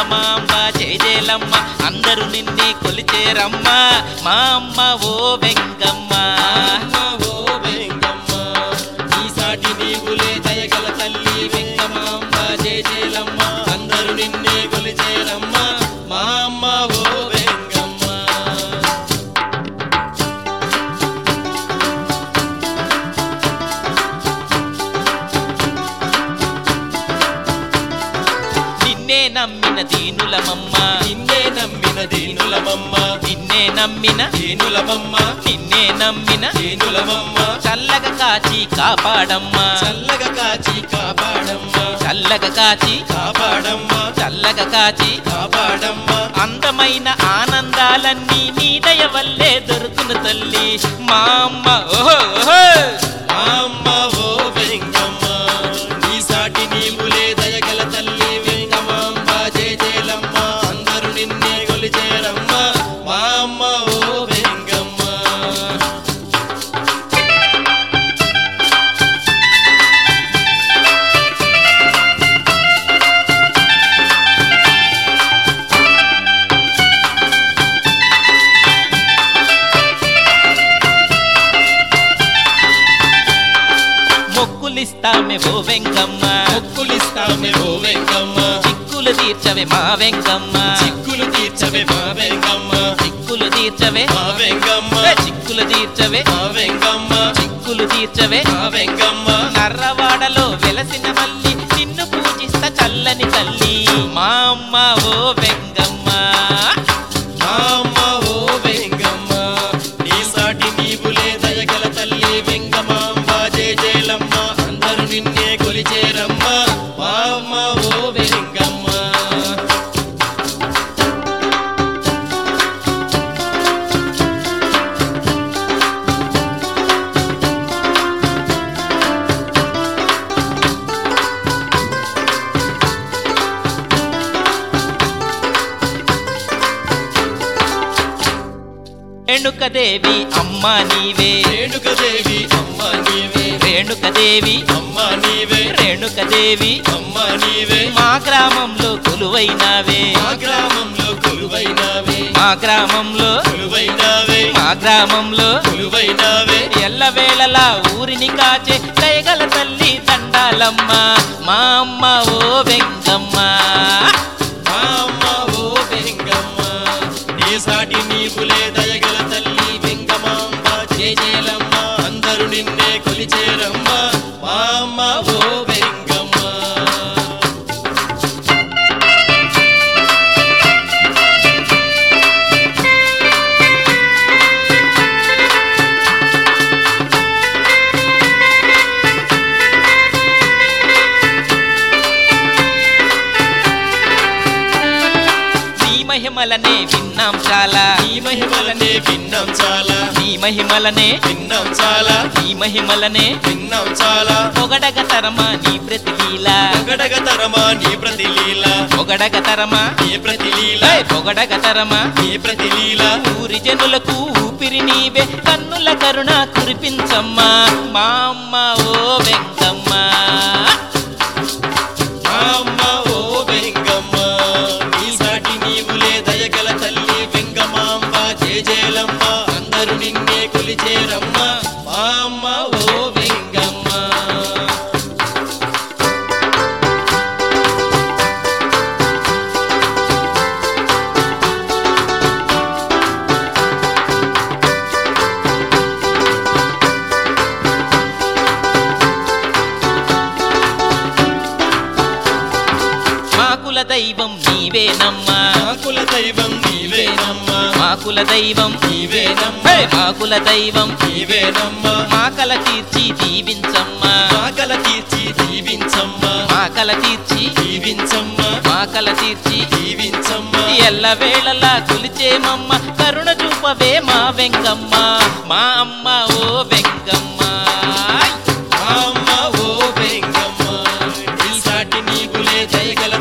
వెంగమాంబ జయజయలమ్మ అందరూ నిన్నే కొలిచేరమ్మ మా అమ్మ ఓ వెంగమ్మ అమ్మ ఓ వెంగమ్మ నీ సాటి నీవులే దయగల తల్లి వెంగమాంబ జయజయలమ్మ అందరూ నిన్నే కొలిచేరమ్మ మా అమ్మ ఓ వెంగమ్మ నిన్నే నమ్మిన దీనులమమ్మ నిన్నే నమ్మిన దీనులమమ్మ నిన్నే నమ్మిన దీనులమమ్మ నిన్నే నమ్మిన దీనులమమ్మ చల్లగా కాచి కాపాడమ్మా చల్లగా కాచి కాపాడమ్మ చల్లగా కాచి కాపాడమ్మ చల్లగా కాచి కాపాడమ్మ అందమైన ఆనందాలన్నీ నీ దయ వల్లే దొరుకును తల్లి మా అమ్మ ఓహో ఓహో మా అమ్మ ఓ వెంగమ్మ నీ సాటి నీవులే దయగల తల్లి వెంగమాంబ జయజయలమ్మ అందరూ నిన్నే కొలిచేరమ్మ మా అమ్మ ఓ వెంగమ్మ మొక్కులిస్తామే ఓ వెంగమ్మ మొక్కులిస్తామే ఓ వెంగమ్మ చిక్కులు తీర్చవే మా వెంగమ్మ చిక్కులు తీర్చవే మా వెంగమ్మ చిక్కులు తీర్చవే మా వెంగమ్మ ఏ చిక్కులు తీర్చవే మా వెంగమ్మ చిక్కులు తీర్చవే మా వెంగమ్మ నర్రవాడలో వెలసిన మల్లి నిన్ను పూజిస్తా చల్లని తల్లి మా అమ్మ ఓ వెంగమ్మ మా అమ్మ ఓ వెంగమ్మ నీ సాటి నీవులే దయగల తల్లి వెంగమాంబ జయజయలమ్మ అందరూ నిన్నే కొలిచేరమ్మ మా అమ్మ ఓ వెంగమ్మ రేణుకదేవి అమ్మ నీవే రేణుకదేవి అమ్మ నీవే రేణుకదేవి అమ్మ నీవే రేణుకదేవి అమ్మ నీవే మా గ్రామంలో కొలువైనావే మా గ్రామంలో కొలువైనావే మా గ్రామంలో కొలువైనావే మా గ్రామంలో కొలువైనావే ఎల్లవేళలా ఊరిని కాచే దయగల తల్లి దండాలమ్మ మా అమ్మ ఓ వెంగమ్మ మా అమ్మ ఓ వెంగమ్మ నీ సాటి నీవులే దయగల తల్లి వెంగమాంబ జయజయలమ్మ అందరూ నిన్నే కొలిచేరమ్మ మా అమ్మ ఓ వెంగమ్మ నీ మహిమలనే విన్నాం చాలా నీ మహిమలనే విన్నాం చాలా నీ మహిమలనే విన్నాం చాలా నీ మహిమలనే విన్నాం చాలా పొగడగ తరమా నీ ప్రతిలీల పొగడగ తరమా నీ ప్రతిలీల పొగడగ తరమా నీ ప్రతిలీల ఏయ్, పొగడగ తరమా నీ ప్రతిలీల ఊరి జనులకు ఊపిరి నీవే కన్నుల కరుణ కురిపించమ్మా మా అమ్మ ఓ వెంకమ్మ మా అమ్మ ఓ వెంగమ్మ నీ సాటి నీవులే దయగల తల్లి వెంగమాంబ జయజయలమ్మ అందరూ నిన్నే కొలిచేరమ్మ మా అమ్మ ఓ వెంగమ్మ మా కుల దైవం నీవేనమ్మా మా కుల దైవం నీవేనమ్మా మా కుల దైవం నీవేనమ్మా హే, మా కుల దైవం నీవేనమ్మా మా కల తీర్చి దీవించమ్మా మా కల తీర్చి దీవించమ్మా మా కల తీర్చి దీవించమ్మా మా కల తీర్చి దీవించమ్మా ఎల్ల వేళలా కొలిచేమమ్మ కరుణ చూపవే మా వెంగమ్మ మా అమ్మ ఓ వెంగమ్మ మా అమ్మ ఓ వెంగమ్మ నీ సాటి నీవులే దయగల